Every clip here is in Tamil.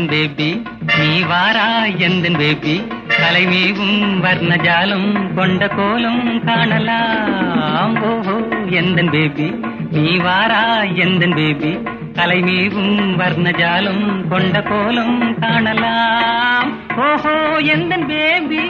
பேபி நீ வாரா எந்தன் பேபி கலைமேவும் வர்ணஜாலம் கொண்ட கோலம் காணலாம் ஓஹோ எந்தன் பேபி நீ வாரா எந்தன் பேபி கலைமேவும் வர்ணஜாலம் கொண்ட கோலம் காணலாம் ஓஹோ எந்தன் பேபி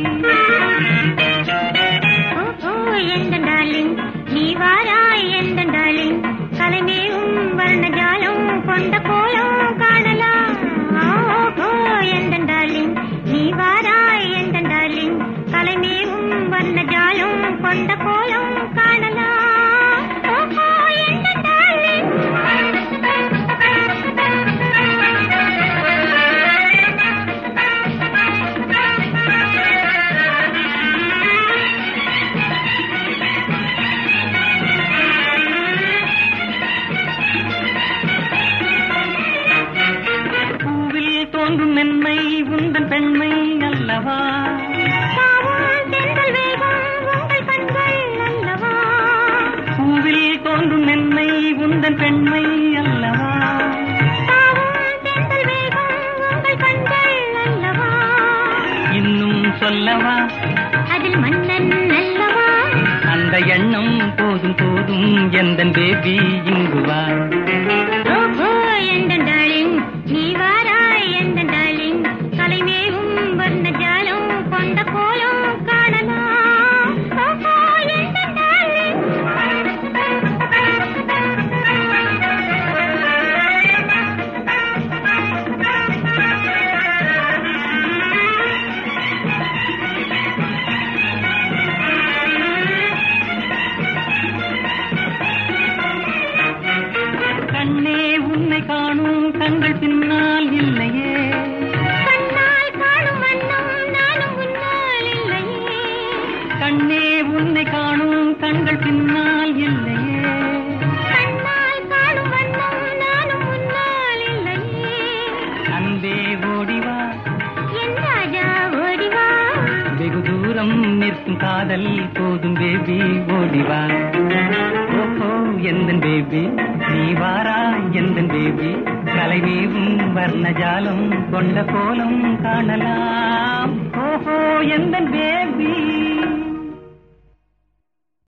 ஓஹோ எந்த டார்லிங் நீ வாராய் எந்த டார்லிங் கலைமேவும் வர்ணஜாலம் கொண்ட கோலம் காணலாம் ஓஹோ எந்த டார்லிங் நீ வாராய் எந்த டார்லிங் கலைமேவும் வர்ணஜாலம் கொண்ட கோலம் காணலாம் ஓஹோ எந்த பூவில் தோன்றும் மென்மை உந்தன் பெண்மை அல்லவா பாவம் தென்றல் வேகம் உங்கள் கண்கள் அல்லவா பூவில் தோன்றும் மென்மை உந்தன் பெண்மை அல்லவா பாவம் தென்றல் வேகம் உங்கள் கண்கள் அல்லவா இன்னும் சொல்லவா அதில் மன்னன் அல்லவா அந்த எண்ணம் போதும் போதும் எந்தன் பேபி இங்கு வா ஓஹோ எந்த டார்லிங் நீ வாராய் எந்த டார்லிங் கலைமேவும் வர்ண ஜாலம் கொண்ட கோலம் காணலாம் ஓஹோ எந்த கண்ணே உன்னை காணும் கண்கள் பின்னால் இல்லையே கண்ணால் காணும் வண்ணம் நானும் உன்னால் இல்லையே கண்ணே உன்னை காணும் கண்கள் பின்னால் இல்லையே கண்ணால் காணும் வண்ணம் நானும் உன்னால் இல்லையே அன்பே ஓடிவா என் ராஜா ஓடிவா வெகு தூரம் நிற்கும் காதல் போதும் பேபி ஓடிவா ஓஹோ எந்தன் பேபி நீ வாரா எந்தன் பேபி கலைவேவும் வர்ணஜாலம் கொண்ட கோலம் காணலாம் ஓஹோ எந்தன் பேபி